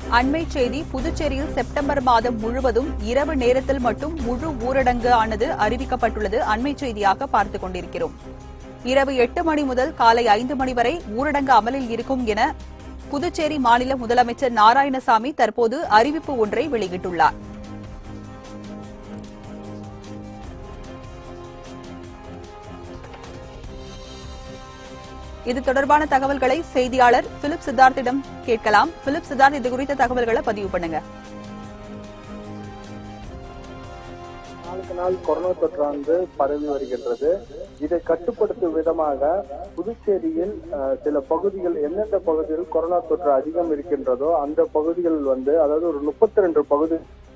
அண்மை செய்தி புதுச்சேரியில் செப்டம்பர் மாதம் முழுவதும் இரவு நேரத்தில் மட்டும் முழு ஊரடங்கு ஆனது அறிவிக்கப்பட்டுள்ளது அண்மை செய்தியாக பார்த்துக் கொண்டிருக்கிறோம் இரவு எட்டு மணி முதல் காலை ஐந்து மணி வரை ஊரடங்கு அமலில் இருக்கும் என புதுச்சேரி மாநில முதலமைச்சர் நாராயணசாமி தற்போது அறிவிப்பு ஒன்றை வெளியிட்டுள்ளார் இது தொடர்பான தகவல்களை செய்தியாளர் பிலிப் சித்தார்த்திடம் கேட்கலாம் பிலிப் சித்தார்த் இது குறித்த தகவல்களை பதிவு பண்ணுங்க நாளுக்கு நாள் கொரோனா தொற்றானது பரவி வருகின்றது இதை கட்டுப்படுத்தும் விதமாக புதுச்சேரியில் அஹ், சில பகுதிகள் எந்தெந்த பகுதியில் கொரோனா தொற்று அதிகம் இருக்கின்றதோ அந்த பகுதிகள் வந்து அதாவது ஒரு முப்பத்தி ரெண்டு பகுதி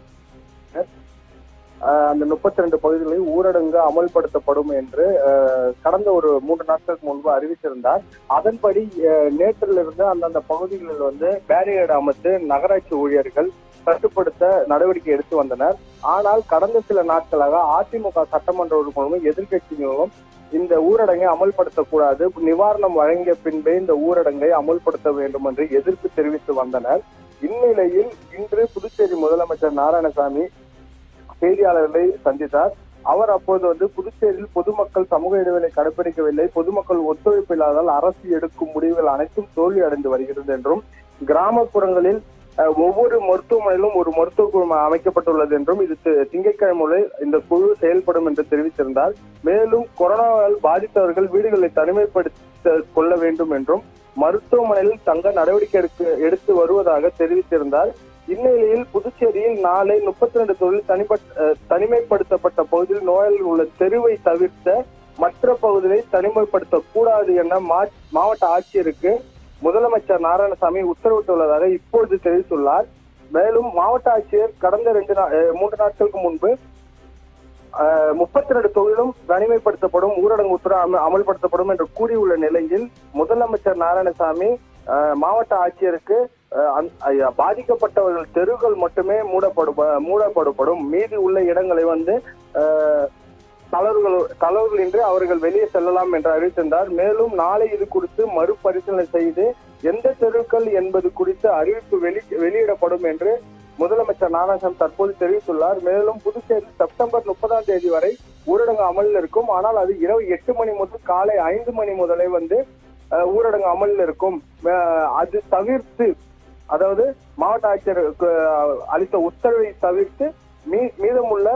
அஹ், அந்த முப்பத்தி ரெண்டு பகுதிகளில் ஊரடங்கு அமல்படுத்தப்படும் என்று அஹ், கடந்த ஒரு மூன்று நாட்களுக்கு முன்பு அறிவித்திருந்தார் அதன்படி அஹ், நேற்றிலிருந்து அந்தந்த பகுதிகளில் வந்து பேரியர்டு அமைத்து நகராட்சி ஊழியர்கள் கட்டுப்படுத்த நடவடிக்கை எடுத்து வந்தனர் ஆனால் கடந்த சில நாட்களாக அதிமுக சட்டமன்ற உறுப்பினரும் எதிர்க்கட்சிகளும் இந்த ஊரடங்கை அமல்படுத்தக்கூடாது நிவாரணம் வழங்கிய பின்பே இந்த ஊரடங்கை அமல்படுத்த வேண்டும் என்று எதிர்ப்பு தெரிவித்து வந்தனர் இந்நிலையில் இன்று புதுச்சேரி முதலமைச்சர் நாராயணசாமி செய்தியாளர்களை சந்தித்தார் அவர் அப்போது வந்து புதுச்சேரியில் பொதுமக்கள் சமூக இடைவெளி கடைபிடிக்கவில்லை பொதுமக்கள் ஒத்துழைப்பு இல்லாததால் அரசு எடுக்கும் முடிவுகள் அனைத்தும் தோல்வி அடைந்து வருகிறது என்றும் கிராமப்புறங்களில் அஹ், ஒவ்வொரு மருத்துவமனையிலும் ஒரு மருத்துவ குழு அமைக்கப்பட்டுள்ளது என்றும் இது தி- திங்கட்கிழமை முதல் இந்த குழு செயல்படும் என்று தெரிவித்திருந்தார் மேலும் கொரோனாவால் பாதித்தவர்கள் வீடுகளை தனிமைப்படுத்த கொள்ள வேண்டும் என்றும் மருத்துவமனையில் தங்க நடவடிக்கை எடுக்க எடுத்து வருவதாக தெரிவித்திருந்தார் இந்நிலையில் புதுச்சேரியில் நாளை முப்பத்தி ரெண்டு தொழில் தனிப்பட்ட அஹ், தனிமைப்படுத்தப்பட்ட பகுதியில் நோயாளிகள் உள்ள தெருவை தவிர்த்த மற்ற பகுதிகளை தனிமைப்படுத்த கூடாது என மா- மாவட்ட ஆட்சியருக்கு முதலமைச்சர் நாராயணசாமி உத்தரவிட்டுள்ளதாக இப்பொழுது தெரிவித்துள்ளார் மேலும் மாவட்ட ஆட்சியர் கடந்த ரெண்டு நா- அஹ், மூன்று நாட்களுக்கு முன்பு முப்பத்தி ரெண்டு தொழிலும் தனிமைப்படுத்தப்படும் ஊரடங்கு உத்தரவு அம- அமல்படுத்தப்படும் என்று கூறியுள்ள நிலையில் முதலமைச்சர் நாராயணசாமி அஹ், மாவட்ட ஆட்சியருக்கு அஹ், அந்த- அஹ், பாதிக்கப்பட்டவர்கள் தெருவுகள் மட்டுமே மூடப்படும் மூடப்படப்படும் மீதி உள்ள இடங்களை வந்து அஹ், தளர்வுகள் தளர்வுகளின்றி அவர்கள் வெளியே செல்லலாம் என்று அறிவித்திருந்தார் மேலும் நாளை இது குறித்து மறுபரிசீலனை செய்து எந்த தெருக்கள் என்பது குறித்து அறிவிப்பு வெளி வெளியிடப்படும் என்று முதலமைச்சர் நாராயணசாமி தற்போது தெரிவித்துள்ளார் மேலும் புதுச்சேரி செப்டம்பர் முப்பதாம் தேதி வரை ஊரடங்கு அமலில் இருக்கும் ஆனால் அது இரவு எட்டு மணி முதல் காலை ஐந்து மணி முதலே வந்து அஹ், ஊரடங்கு அமலில் இருக்கும் அஹ், அது தவிர்த்து அதாவது மாவட்ட ஆட்சியர் அஹ், அளித்த உத்தரவை தவிர்த்து மீ மீதமுள்ள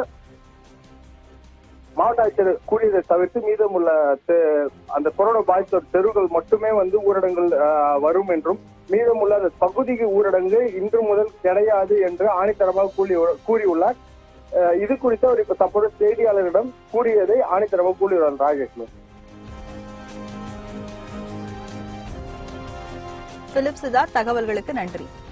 மாவட்ட ஆட்சியர் கூறியதை தவிர்த்து மீதமுள்ள தெ- அந்த கொரோனா பாதித்தோர் தெருவுகள் மட்டுமே வந்து ஊரடங்கில் அஹ், வரும் என்றும் மீதமுள்ள அந்த பகுதிக்கு ஊரடங்கு இன்று முதல் கிடையாது என்று ஆணித்தரமாக கூறி கூறியுள்ளார் அஹ், இது குறித்து அவர் இப்ப தற்போது செய்தியாளர்களிடம் கூறியதை ஆணித்தரமாக கூறியுள்ளார் ராஜேஷ்மி பிலிப் சித்தார்த் தகவல்களுக்கு நன்றி